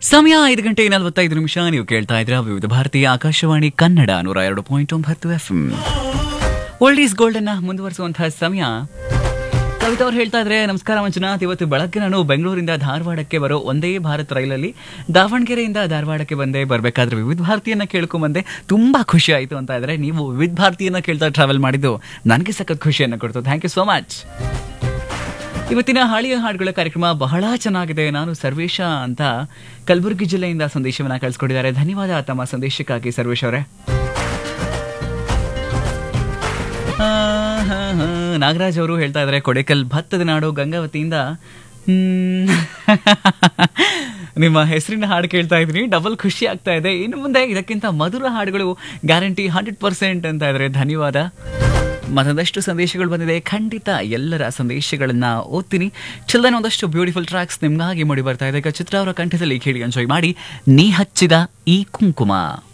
ಸಮಯ ಐದು ಗಂಟೆ ನಲವತ್ತೈದು ನಿಮಿಷ ನೀವು ಕೇಳ್ತಾ ಇದ್ರ ವಿವಿಧ ಭಾರತೀಯ ಆಕಾಶವಾಣಿ ಕನ್ನಡ ನೂರ ಎರಡು ಪಾಯಿಂಟ್ ಒಂಬತ್ತು ಎಫ್ ಓಲ್ಡ್ ಈಸ್ ಗೋಲ್ಡ್ ಅನ್ನ ಮುಂದುವರಿಸುವಂತಹ ಸಮಯ ಕವಿತಾ ಅವ್ರು ಹೇಳ್ತಾ ಇದ್ರೆ ನಮಸ್ಕಾರ ಮಂಜುನಾಥ್ ಇವತ್ತು ಬೆಳಗ್ಗೆ ನಾನು ಬೆಂಗಳೂರಿಂದ ಧಾರವಾಡಕ್ಕೆ ಬರೋ ಒಂದೇ ಭಾರತ್ ರೈಲಲ್ಲಿ ದಾವಣಗೆರೆಯಿಂದ ಧಾರವಾಡಕ್ಕೆ ಬಂದೆ ಬರಬೇಕಾದ್ರೆ ವಿವಿಧ ಭಾರತೀಯನ್ನ ಕೇಳ್ಕೊಂಡ್ ಬಂದೆ ತುಂಬಾ ಖುಷಿ ಆಯಿತು ಅಂತ ಇದ್ರೆ ನೀವು ವಿವಿಧ ಭಾರತೀಯನ್ನ ಕೇಳ್ತಾ ಟ್ರಾವೆಲ್ ಮಾಡಿದ್ದು ನನಗೆ ಸಖತ್ ಖುಷಿಯನ್ನು ಕೊಡ್ತು ಥ್ಯಾಂಕ್ ಯು ಸೋ ಮಚ್ ಇವತ್ತಿನ ಹಾಳಿಯ ಹಾಡುಗಳ ಕಾರ್ಯಕ್ರಮ ಬಹಳ ಚೆನ್ನಾಗಿದೆ ನಾನು ಸರ್ವೇಶ ಅಂತ ಕಲಬುರಗಿ ಜಿಲ್ಲೆಯಿಂದ ಸಂದೇಶವನ್ನ ಕಳಿಸ್ಕೊಟ್ಟಿದ್ದಾರೆ ಧನ್ಯವಾದ ತಮ್ಮ ಸಂದೇಶಕ್ಕಾಗಿ ಸರ್ವೇಶ್ ಅವರೇ ಆ, ಹಾ, ಹಾ. ನಾಗರಾಜ್ ಅವರು ಹೇಳ್ತಾ ಇದ್ದಾರೆ ಕೊಡೆಕಲ್ ಭತ್ತದ ನಾಡು ಗಂಗಾವತಿಯಿಂದ ಹ್ಮ್. ನಿಮ್ಮ ಹೆಸರಿನ ಹಾಡು ಕೇಳ್ತಾ ಇದ್ದೀನಿ ಡಬಲ್ ಖುಷಿ ಆಗ್ತಾ ಇದೆ ಇನ್ನು ಮುಂದೆ ಇದಕ್ಕಿಂತ ಮಧುರ ಹಾಡುಗಳು ಗ್ಯಾರಂಟಿ ಹಂಡ್ರೆಡ್ ಪರ್ಸೆಂಟ್ ಅಂತ ಇದ್ರೆ ಧನ್ಯವಾದ ಮತ್ತೊಂದಷ್ಟು ಸಂದೇಶಗಳು ಬಂದಿದೆ ಖಂಡಿತ ಎಲ್ಲರ ಸಂದೇಶಗಳನ್ನ ಓದ್ತೀನಿ ಚಿಲ್ದನ್ ಒಂದಷ್ಟು ಬ್ಯೂಟಿಫುಲ್ ಟ್ರ್ಯಾಕ್ಸ್ ನಿಮ್ಗಾಗಿ ಮೂಡಿ ಬರ್ತಾ ಇದೆ ಈಗ ಚಿತ್ರ ಅವರ ಕಂಠದಲ್ಲಿ ಕೇಳಿ ಎಂಜಾಯ್ ಮಾಡಿ ನೀ ಹಚ್ಚಿದ ಈ ಕುಂಕುಮ